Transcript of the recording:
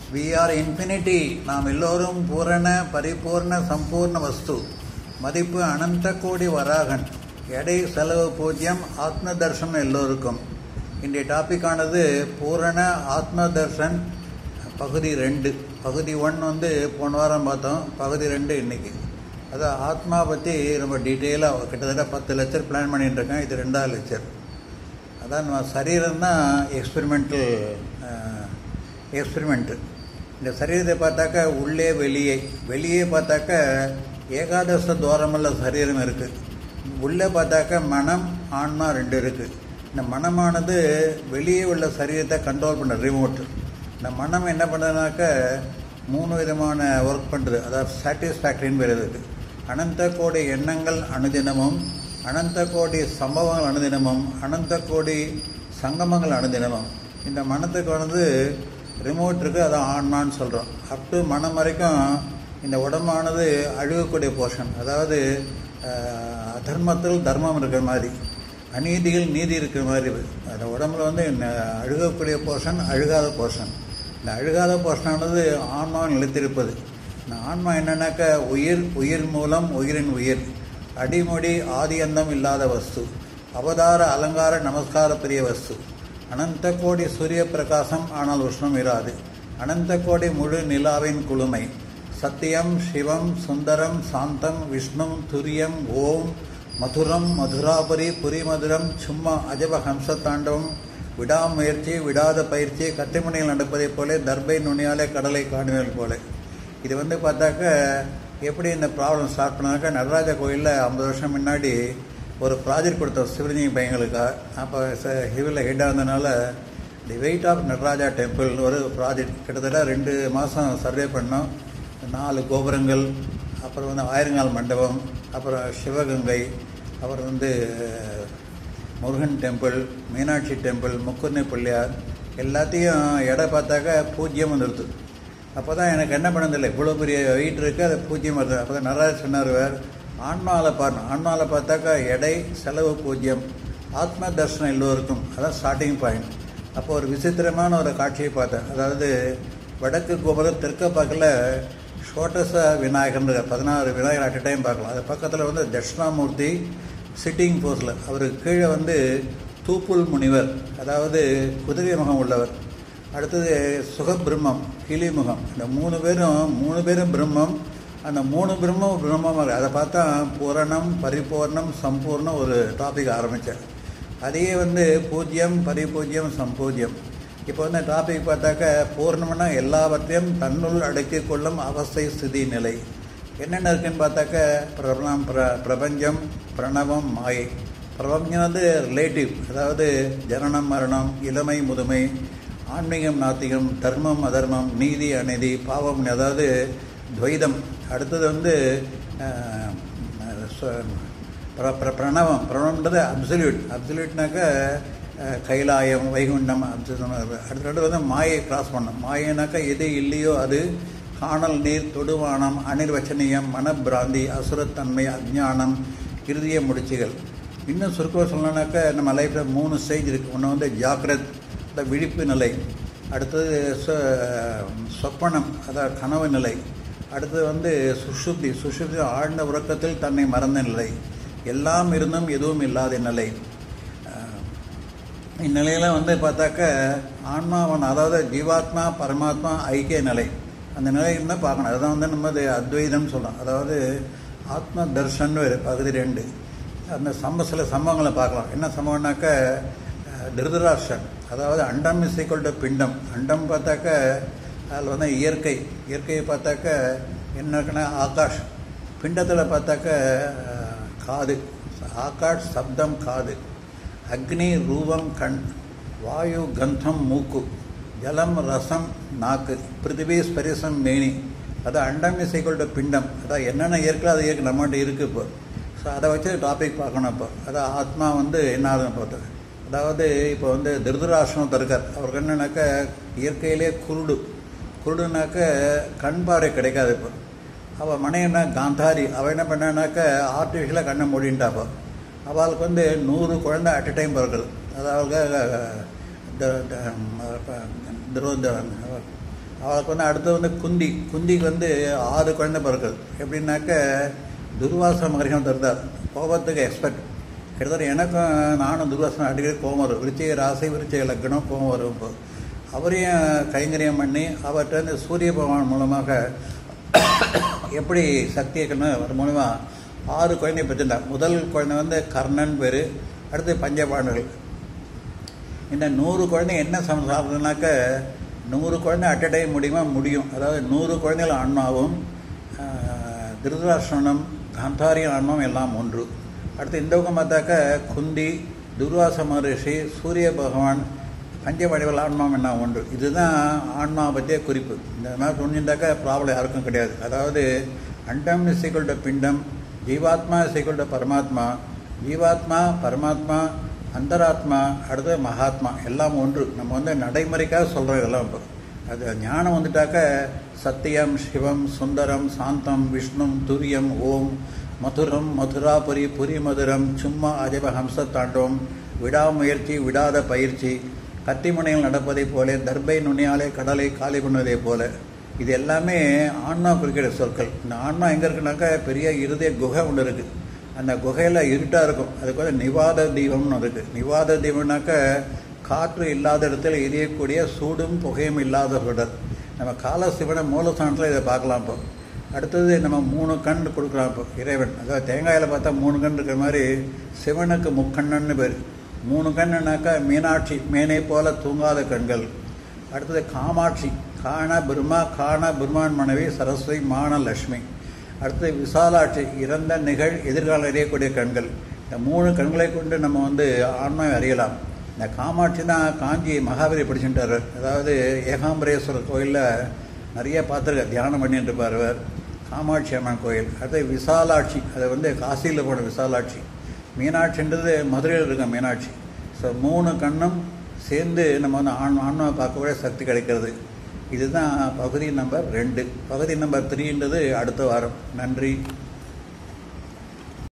we are infinity நாம் எல்லோரும் பூரண பரிபூர்ண சம்பூர்ண வஸ்து மதிப்பு அனந்த கோடி வராகன் எடை செலவு பூஜ்யம் ஆத்ம தர்ஷன் எல்லோருக்கும் இன்றைய டாபிக்கானது பூரண ஆத்ம தர்ஷன் பகுதி ரெண்டு பகுதி ஒன் வந்து போன வாரம் பார்த்தோம் பகுதி ரெண்டு இன்னைக்கு அதான் ஆத்மா பற்றி ரொம்ப டீட்டெயிலாக கிட்டத்தட்ட பத்து லெக்சர் பிளான் பண்ணிட்டு இருக்கேன் இது ரெண்டாவது லெக்சர் அதான் நம்ம சரீரம் தான் எக்ஸ்பெரிமெண்டல் எக்ஸ்பெரிமெண்ட்டு இந்த சரீரத்தை பார்த்தாக்கா உள்ளே வெளியே வெளியே பார்த்தாக்கா ஏகாதச துவாரமுள்ள சரீரம் இருக்குது உள்ளே பார்த்தாக்கா மனம் ஆன்மா ரெண்டு இருக்குது இந்த மனமானது வெளியே உள்ள சரீரத்தை கண்ட்ரோல் பண்ணுற ரிமோட் இந்த மனம் என்ன பண்ணுறதுனாக்கா மூணு விதமான ஒர்க் பண்ணுறது அதாவது சாட்டிஸ்ஃபேக்டரின்னு பேர் இருக்குது அனந்த கோடி எண்ணங்கள் அனுதினமும் அனந்த கோடி சம்பவங்கள் அனுதினமும் அனந்த கோடி சங்கமங்கள் அனுதினமும் இந்த மனத்துக்கு வந்து ரிமோட் இருக்குது அதை ஆன்மான்னு சொல்கிறோம் அப் டு மனம் வரைக்கும் இந்த உடம்பானது அழுகக்கூடிய போர்ஷன் அதாவது அதர்மத்தில் தர்மம் இருக்கிற மாதிரி அநீதியில் நீதி இருக்கிற மாதிரி அந்த உடம்புல வந்து அழுகக்கூடிய போர்ஷன் அழுகாத போர்ஷன் இந்த அழுகாத போர்ஷனானது ஆன்மாவை நிலைத்திருப்பது இந்த ஆன்மா என்னன்னாக்க உயிர் உயிர் மூலம் உயிரின் உயிர் அடிமொழி ஆதி அந்தம் இல்லாத வஸ்து அவதார அலங்கார நமஸ்கார பிரிய வஸ்து அனந்த கோடி சூரிய பிரகாசம் ஆனால் உஷ்ணம் இராது அனந்த கோடி முழு நிலாவின் குளுமை சத்தியம் சிவம் சுந்தரம் சாந்தம் விஷ்ணு துரியம் ஓம் மதுரம் மதுராபுரி புரி மதுரம் சும்மா அஜப ஹம்ச தாண்டவம் விடாமுயற்சி விடாத பயிற்சி கத்திமுனையில் நடப்பதைப் போல தர்பை நுனியாலே கடலை காணுதல் போல இது வந்து பார்த்தாக்க எப்படி இந்த ப்ராப்ளம் ஸ்டார்ட் பண்ணாக்க நடராஜ கோயிலில் ஐம்பது வருஷம் முன்னாடி ஒரு ப்ராஜெக்ட் கொடுத்தோம் சிவலிங்க பையங்களுக்காக அப்போ ஹிவில் ஹெட்டாக இருந்தனால the weight of Nataraja temple ஒரு ப்ராஜெக்ட் கிட்டத்தட்ட ரெண்டு மாதம் சர்வே பண்ணோம் நாலு கோபுரங்கள் அப்புறம் வந்து ஆயிரங்கால் மண்டபம் அப்புறம் சிவகங்கை அப்புறம் வந்து முருகன் டெம்பிள் மீனாட்சி டெம்பிள் முக்குர்ணி பிள்ளையார் எல்லாத்தையும் எடை பார்த்தாக்க பூஜ்ஜியம் வந்துடுது அப்போ தான் எனக்கு என்ன பண்ணதில்லை இவ்வளோ பெரிய வெயிட் இருக்குது அது பூஜ்ஜியம் வருது அப்போ தான் நடராஜ் சொன்னார் வேறு ஆன்மாவில் பாருணும் ஆன்மாவில் பார்த்தாக்கா எடை செலவு பூஜ்ஜியம் ஆத்ம தர்ஷனம் எல்லோருக்கும் அதான் ஸ்டார்டிங் பாயிண்ட் அப்போ ஒரு விசித்திரமான ஒரு காட்சியை பார்த்தேன் அதாவது வடக்கு கோபுரம் தெற்க பார்க்கல ஷோட்டச விநாயகர் பதினாறு விநாயகர் அட் டைம் பார்க்கலாம் அது பக்கத்தில் வந்து தட்சிணாமூர்த்தி சிட்டிங் போஸில் அவருக்கு கீழே வந்து தூப்புல் முனிவர் அதாவது குதிரை முகம் உள்ளவர் அடுத்தது சுகபிரம்மம் கிளிமுகம் இந்த மூணு பேரும் மூணு பேரும் பிரம்மம் அந்த மூணு பிரம்மம் பிரம்மமாக அதை பார்த்தா பூரணம் பரிபூர்ணம் சம்பூர்ணம் ஒரு டாபிக் ஆரம்பித்தேன் அதையே வந்து பூஜ்யம் பரிபூஜ்யம் சம்பூஜ்யம் இப்போ வந்து டாபிக் பார்த்தாக்க பூர்ணம்னா எல்லாவற்றையும் தன்னுள் அடக்கிக் கொள்ளும் அவஸ்தை ஸ்திதி நிலை என்னென்ன இருக்குன்னு பார்த்தாக்க பிரபலம் பிர பிரபஞ்சம் பிரணவம் மாயை பிரபஞ்சம் வந்து ரிலேட்டிவ் அதாவது ஜனனம் மரணம் இளமை முதுமை ஆன்மீகம் நாத்திகம் தர்மம் அதர்மம் நீதி அநீதி பாவம் அதாவது துவைதம் அடுத்தது வந்து பிரணவம் பிரணவம்ன்றது அப்சல்யூட் அப்சல்யூட்னாக்க கைலாயம் வைகுண்டம் அடுத்தது வந்து மாயை கிராஸ் பண்ணும் மாயனாக்கா எது இல்லையோ அது காணல் நீர் தொடுவானம் அனிர்வச்சனியம் மனப்பிராந்தி அசுரத்தன்மை அஜ்ஞானம் இறுதிய முடிச்சுகள் இன்னும் சுருக்கம் சொல்லணுன்னாக்கா நம்ம லைஃப்பில் மூணு ஸ்டேஜ் இருக்குது ஒன்று வந்து ஜாக்கிரத் இந்த விழிப்பு நிலை அடுத்தது சொப்பனம் அதாவது கனவு நிலை அடுத்தது வந்து சுஷுப்தி சுஷுப்தி ஆழ்ந்த உறக்கத்தில் தன்னை மறந்த நிலை எல்லாம் இருந்தும் எதுவும் இல்லாத நிலை இந்நிலையில் வந்து பார்த்தாக்க ஆன்மாவன் அதாவது ஜீவாத்மா பரமாத்மா ஐக்கிய நிலை அந்த நிலை இருந்தால் பார்க்கணும் அதுதான் வந்து நம்ம அத்வைதம் சொல்லலாம் அதாவது ஆத்ம தர்ஷன் பகுதி ரெண்டு அந்த சம்ப சில சம்பவங்களை பார்க்கலாம் என்ன சம்பவம்னாக்க திருதராஷ்டன் அதாவது அண்டம் இஸ் ஈக்குவல் டு பிண்டம் அண்டம் பார்த்தாக்க அதில் வந்து இயற்கை இயற்கையை பார்த்தாக்க என்ன இருக்குன்னா ஆகாஷ் பிண்டத்தில் பார்த்தாக்க காது ஆகாஷ் சப்தம் காது அக்னி ரூபம் கண் வாயு கந்தம் மூக்கு ஜலம் ரசம் நாக்கு பிருத்திவி ஸ்பரிசம் மேனி அது அண்டம் இஸ் ஈக்குவல் டு பிண்டம் அதான் என்னென்ன இயற்கை அது இயற்கை நம்மகிட்ட இருக்குது இப்போ ஸோ அதை வச்சு டாபிக் பார்க்கணும் இப்போ அதான் ஆத்மா வந்து என்ன ஆகுதுன்னு பார்த்தது அதாவது இப்போ வந்து திருதராஷ்டிரம் இருக்கார் அவருக்கு என்னன்னாக்க இயற்கையிலே குருடு குருடுனாக்க கண் பார்வை கிடைக்காது இப்போ அவள் மனைவினா காந்தாரி அவள் என்ன பண்ணானாக்க ஆர்டிஃபிஷியலாக கண்ணை மூடின்ட்டாப்போ அவளுக்கு வந்து நூறு குழந்தை அட் அ டைம் பிறகுது அதாவது துரோதரன் அவளுக்கு வந்து அடுத்து வந்து குந்தி குந்திக்கு வந்து ஆறு குழந்தை பிறக்குது எப்படின்னாக்க துர்வாச மகரிஷம் தருந்தார் கோபத்துக்கு எக்ஸ்பர்ட் கிட்டத்தட்ட எனக்கும் நானும் துர்வாசனம் அடிக்கடி கோபம் வரும் விருச்சிக ராசி விருச்சிக லக்கணம் கோபம் வரும் இப்போ அவரையும் கைங்கரியம் பண்ணி அவர்கிட்ட இந்த சூரிய பகவான் மூலமாக எப்படி சக்தி இருக்கணும் அது மூலமா ஆறு குழந்தை பெற்றிருந்தார் முதல் குழந்தை வந்து கர்ணன் பேர் அடுத்து பஞ்சபாண்டர்கள் இந்த நூறு குழந்தை என்ன சம சாப்பிட்றதுனாக்க நூறு குழந்தை அட் டைம் முடியுமா முடியும் அதாவது நூறு குழந்தைகள் ஆன்மாவும் ஆஹ், திருதராஷ்டிரனம் காந்தாரியின் ஆன்மாவும் எல்லாம் ஒன்று அடுத்து இந்த பக்கம் பார்த்தாக்க குந்தி துர்வாச மகரிஷி சூரிய பகவான் பஞ்சவடிவல் ஆன்மாவும் என்ன ஒன்று இதுதான் ஆன்மா பற்றிய குறிப்பு இந்த மாதிரி சொன்னிருந்தாக்க ப்ராப்ளம் யாருக்கும் கிடையாது அதாவது அண்டம் இசைக்கொண்ட பிண்டம் ஜீவாத்மா இசைக்கொண்ட பரமாத்மா ஜீவாத்மா பரமாத்மா அந்தராத்மா அடுத்து மகாத்மா எல்லாம் ஒன்று நம்ம வந்து நடைமுறைக்காக சொல்கிறோம் இதெல்லாம் இப்போ அது ஞானம் வந்துட்டாக்க சத்தியம் சிவம் சுந்தரம் சாந்தம் விஷ்ணு துரியம் ஓம் மதுரம் மதுராபுரி புரி மதுரம் சும்மா அஜப ஹம்ச தாண்டவம் விடாமுயற்சி விடாத பயிற்சி கத்திமுனையில் நடப்பதைப் போல தர்பை நுனியாலே கடலை காலி பண்ணுவதைப் போல இது எல்லாமே ஆன்மா குறிக்கிற சொற்கள் இந்த ஆன்மா எங்கே இருக்குனாக்கா பெரிய இருதய குகை ஒன்று இருக்குது அந்த குகையில் இருட்டாக இருக்கும் அதுக்கு வந்து நிவாத தீபம்னு இருக்குது நிவாத தீபம்னாக்க காற்று இல்லாத இடத்துல எரியக்கூடிய சூடும் புகையும் இல்லாத சுடர் நம்ம கால சிவனை மூலஸ்தானத்தில் இதை பார்க்கலாம் இப்போ அடுத்தது நம்ம மூணு கண் கொடுக்குறோம் இப்போ இறைவன் அதாவது தேங்காயில் பார்த்தா மூணு கண் இருக்கிற மாதிரி சிவனுக்கு முக்கண்ணன்னு பேர் மூணு கண்ணுனாக்கா மீனாட்சி மேனை போல தூங்காத கண்கள் அடுத்தது காமாட்சி காண பிரம்மா காண பிரம்மான் மனைவி சரஸ்வதி மான லட்சுமி அடுத்து விசாலாட்சி இறந்த நிகழ் எதிர்காலம் அறியக்கூடிய கண்கள் இந்த மூணு கண்களை கொண்டு நம்ம வந்து ஆன்மாவை அறியலாம் இந்த காமாட்சி தான் காஞ்சி மகாபலி படிச்சுட்டார் அதாவது ஏகாம்பரேஸ்வரர் கோயிலில் நிறைய பார்த்துருக்க தியானம் பண்ணிட்டு இருப்பார் அவர் காமாட்சி அம்மன் கோயில் அடுத்து விசாலாட்சி அது வந்து காசியில் போன விசாலாட்சி மீனாட்சின்றது மதுரையில் இருக்க மீனாட்சி ஸோ மூணு கண்ணும் சேர்ந்து நம்ம வந்து ஆண் ஆன்மாவை பார்க்கக்கூடிய சக்தி கிடைக்கிறது இதுதான் பகுதி நம்பர் ரெண்டு பகுதி நம்பர் த்ரீன்றது அடுத்த வாரம் நன்றி